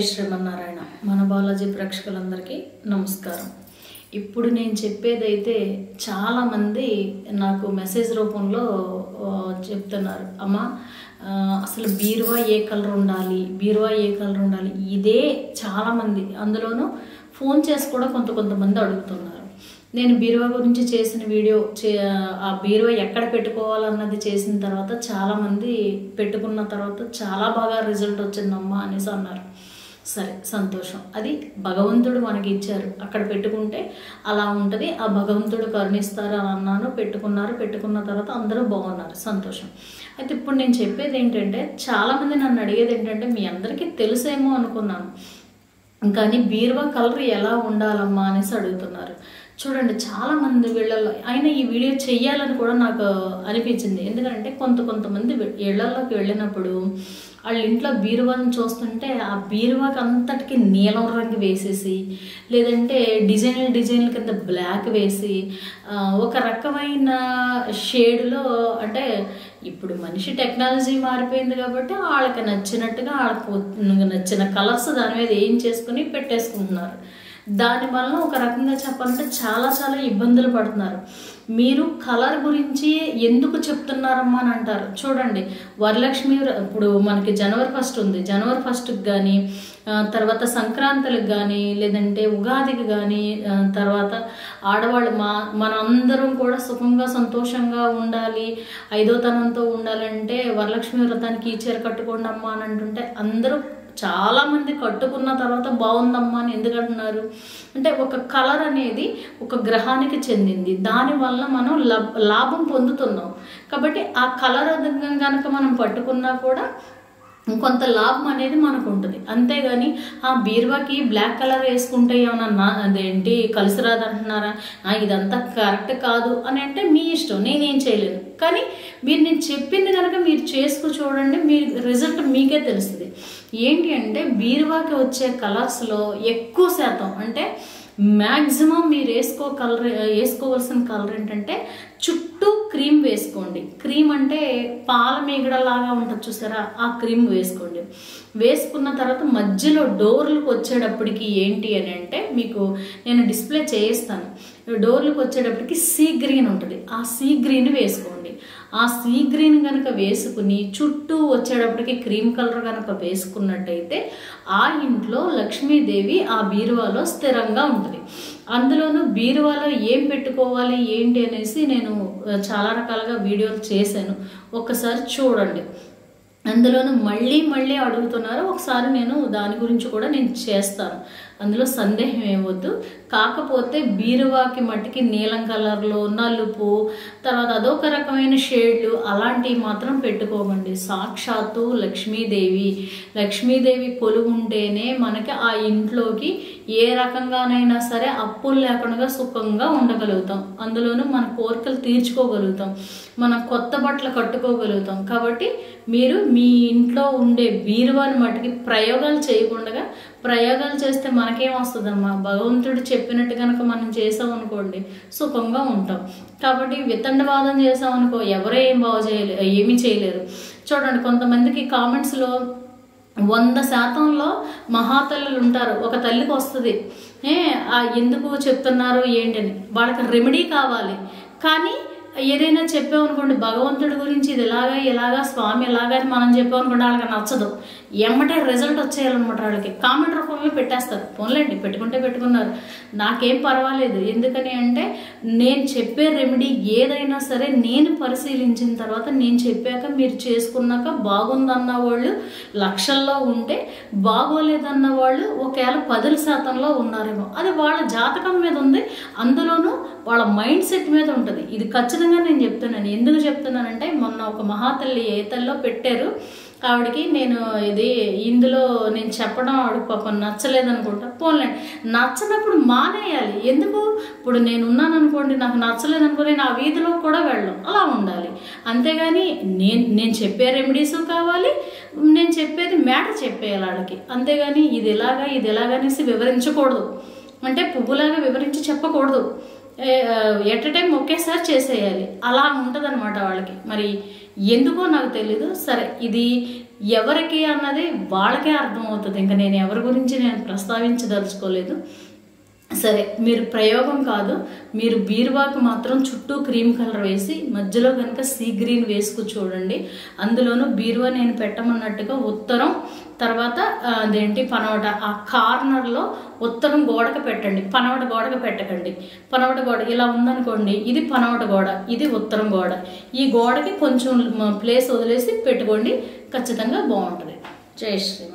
శ్రీమన్నారాయణ మన బాలాజీ ప్రేక్షకులందరికీ నమస్కారం ఇప్పుడు నేను చెప్పేదైతే చాలామంది నాకు మెసేజ్ రూపంలో ఆ, చెప్తున్నారు అమ్మ ఆ, అసలు బీరువా ఏ కలర్ ఉండాలి బీరువా ఏ కలర్ ఉండాలి ఇదే చాలామంది అందులోనూ ఫోన్ చేసి కూడా కొంత కొంతమంది అడుగుతున్నారు నేను బీరువా గురించి చేసిన వీడియో చే ఆ బీరువా ఎక్కడ పెట్టుకోవాలన్నది చేసిన తర్వాత చాలామంది పెట్టుకున్న తర్వాత చాలా బాగా రిజల్ట్ వచ్చిందమ్మా అనేసి అన్నారు సరే సంతోషం అది భగవంతుడు మనకి ఇచ్చారు అక్కడ పెట్టుకుంటే అలా ఉంటుంది ఆ భగవంతుడు కరుణిస్తారు అని అన్నాను పెట్టుకున్నారు పెట్టుకున్న తర్వాత అందరూ బాగున్నారు సంతోషం అయితే ఇప్పుడు నేను చెప్పేది ఏంటంటే చాలామంది నన్ను అడిగేది ఏంటంటే మీ అందరికీ తెలుసేమో అనుకున్నాను కానీ బీరువా కలర్ ఎలా ఉండాలమ్మా అనేసి అడుగుతున్నారు చూడండి చాలా మంది వీళ్ళల్లో అయినా ఈ వీడియో చెయ్యాలని కూడా నాకు అనిపించింది ఎందుకంటే కొంత కొంతమంది ఇళ్లలోకి వెళ్ళినప్పుడు వాళ్ళ ఇంట్లో బీరువాని చూస్తుంటే ఆ బీరువాకి అంతటికి నీలం రంగు వేసేసి లేదంటే డిజైన్ల డిజైన్ల కింద బ్లాక్ వేసి ఆ, ఒక రకమైన షేడ్లో అంటే ఇప్పుడు మనిషి టెక్నాలజీ మారిపోయింది కాబట్టి వాళ్ళకి నచ్చినట్టుగా వాళ్ళకి నచ్చిన కలర్స్ దాని మీద ఏం చేసుకుని పెట్టేసుకుంటున్నారు దానివల్ల ఒక రకంగా చెప్పాలంటే చాలా చాలా ఇబ్బందులు పడుతున్నారు మీరు కలర్ గురించి ఎందుకు చెప్తున్నారమ్మా అని అంటారు చూడండి వరలక్ష్మి వ్ర- ఇప్పుడు మనకి జనవరి ఫస్ట్ ఉంది జనవరి ఫస్ట్కి కానీ తర్వాత సంక్రాంతులకు కానీ లేదంటే ఉగాదికి కానీ తర్వాత ఆడవాళ్ళు మా మనందరం కూడా సుఖంగా సంతోషంగా ఉండాలి ఐదో తనంతో ఉండాలంటే వరలక్ష్మి వ్రతానికి ఈ చీర కట్టుకోండి అమ్మా అని అంటుంటే అందరూ చాలా మంది కట్టుకున్న తర్వాత బాగుందమ్మా అని ఎందుకు అంటున్నారు అంటే ఒక కలర్ అనేది ఒక గ్రహానికి చెందింది దానివల్ల మనం లబ్- లాభం పొందుతున్నాం కాబట్టి ఆ కలర్ కనుక మనం పట్టుకున్నా కూడా కొంత లాభం అనేది మనకు ఉంటుంది అంతేగాని ఆ బీరువాకి బ్లాక్ కలర్ వేసుకుంటే ఏమన్నా నా- అదేంటి కలిసి రాదంటున్నారా ఆ, ఇదంతా కరెక్ట్ కాదు అని అంటే మీ ఇష్టం నేనేం చేయలేను కానీ మీరు నేను చెప్పింది కనుక మీరు చేసుకు చూడండి మీ రిజల్ట్ మీకే తెలుస్తుంది ఏంటి అంటే బీరువాకి వచ్చే కలర్స్లో ఎక్కువ శాతం అంటే మ్యాక్సిమం మీరు వేసుకో కలర్ వేసుకోవాల్సిన కలర్ ఏంటంటే చుట్టూ క్రీమ్ వేసుకోండి క్రీమ్ అంటే పాల మీగడలాగా ఉంటుంది చూసారా ఆ క్రీమ్ వేసుకోండి వేసుకున్న తర్వాత మధ్యలో డోర్లకు వచ్చేటప్పటికి ఏంటి అని అంటే మీకు నేను డిస్ప్లే చేయిస్తాను డోర్లకు వచ్చేటప్పటికి సీ గ్రీన్ ఉంటుంది ఆ సీ గ్రీన్ వేసుకోండి ఆ సీ గ్రీన్ కనుక వేసుకుని చుట్టూ వచ్చేటప్పటికి క్రీమ్ కలర్ కనుక వేసుకున్నట్టయితే ఆ ఇంట్లో లక్ష్మీదేవి ఆ బీరువాలో స్థిరంగా ఉంటుంది అందులోనూ బీరువాలో ఏం పెట్టుకోవాలి ఏంటి అనేసి నేను ఆ, చాలా రకాలుగా వీడియోలు చేశాను ఒక్కసారి చూడండి అందులోనూ మళ్ళీ మళ్ళీ అడుగుతున్నారు ఒకసారి నేను దాని గురించి కూడా నేను చేస్తాను అందులో సందేహం ఏమొద్దు కాకపోతే బీరువాకి మట్టికి నీలం కలర్లో నలుపు తర్వాత అదొక రకమైన షేడ్లు అలాంటివి మాత్రం పెట్టుకోమండి సాక్షాత్తు లక్ష్మీదేవి లక్ష్మీదేవి కొలువు ఉంటేనే మనకి ఆ ఇంట్లోకి ఏ రకంగానైనా సరే అప్పులు లేకుండా సుఖంగా ఉండగలుగుతాం అందులోనూ మన కోరికలు తీర్చుకోగలుగుతాం మనం కొత్త బట్టలు కట్టుకోగలుగుతాం కాబట్టి మీరు మీ ఇంట్లో ఉండే బీరువాని మటుకి ప్రయోగాలు చేయకుండా ప్రయోగాలు చేస్తే మనకేం వస్తుందమ్మా భగవంతుడు చెప్పినట్టు కనుక మనం చేసామనుకోండి సుఖంగా ఉంటాం కాబట్టి వితండవాదం చేసామనుకో ఎవరో ఏం బాగు చేయలే ఏమీ చేయలేరు చూడండి కొంతమందికి కామెంట్స్లో వంద శాతంలో మహాతల్లులు ఉంటారు ఒక తల్లికి వస్తుంది ఏ ఆ ఎందుకు చెప్తున్నారు ఏంటని వాళ్ళకి రెమెడీ కావాలి కానీ ఏదైనా చెప్పామనుకోండి భగవంతుడి గురించి ఇది ఇలాగా ఇలాగా స్వామి ఇలాగా అని మనం చెప్పామనుకోండి వాళ్ళకి నచ్చదు ఎమ్మటే రిజల్ట్ వచ్చేయాలన్నమాట వాళ్ళకి కామెంట్ రూపంలో పెట్టేస్తారు పోన్లేండి పెట్టుకుంటే పెట్టుకున్నారు నాకేం పర్వాలేదు ఎందుకని అంటే నేను చెప్పే రెమెడీ ఏదైనా సరే నేను పరిశీలించిన తర్వాత నేను చెప్పాక మీరు చేసుకున్నాక బాగుందన్న వాళ్ళు లక్షల్లో ఉంటే బాగోలేదన్న వాళ్ళు ఒకవేళ పదుల శాతంలో ఉన్నారేమో అది వాళ్ళ జాతకం మీద ఉంది అందులోనూ వాళ్ళ మైండ్ సెట్ మీద ఉంటుంది ఇది ఖచ్చితంగా నేను చెప్తున్నాను ఎందుకు చెప్తున్నానంటే మొన్న ఒక మహాతల్లి ఏతల్లో పెట్టారు ఆవిడకి నేను ఇది ఇందులో నేను చెప్పడం ఆవిడకి పాపం నచ్చలేదు అనుకుంటా పోన్లేండి నచ్చనప్పుడు మానేయాలి ఎందుకు ఇప్పుడు నేను ఉన్నాను అనుకోండి నాకు నచ్చలేదు అనుకో నేను ఆ వీధిలో కూడా వెళ్ళను అలా ఉండాలి అంతేగాని నేను నేను చెప్పే రెమెడీస్ కావాలి నేను చెప్పేది మ్యాటర్ చెప్పేయాలి వాళ్ళకి అంతేగాని ఇది ఎలాగా ఇది ఎలాగనేసి వివరించకూడదు అంటే పువ్వులాగా వివరించి చెప్పకూడదు ఎట్ టైం ఒకేసారి చేసేయాలి అలా ఉంటుంది వాళ్ళకి మరి ఎందుకో నాకు తెలీదు సరే ఇది ఎవరికి అన్నది వాళ్ళకే అర్థమవుతుంది ఇంకా నేను ఎవరి గురించి నేను ప్రస్తావించదలుచుకోలేదు సరే మీరు ప్రయోగం కాదు మీరు బీరువాకు మాత్రం చుట్టూ క్రీమ్ కలర్ వేసి మధ్యలో కనుక సీ గ్రీన్ వేసుకు చూడండి అందులోనూ బీరువా నేను పెట్టమన్నట్టుగా ఉత్తరం తర్వాత ఆ, అదేంటి పనవట ఆ కార్నర్లో ఉత్తరం గోడకు పెట్టండి పనవట గోడకు పెట్టకండి పనవట గోడ ఇలా ఉందనుకోండి ఇది పనవట గోడ ఇది ఉత్తరం గోడ ఈ గోడకి కొంచెం ప్లేస్ వదిలేసి పెట్టుకోండి ఖచ్చితంగా బాగుంటుంది జై శ్రీ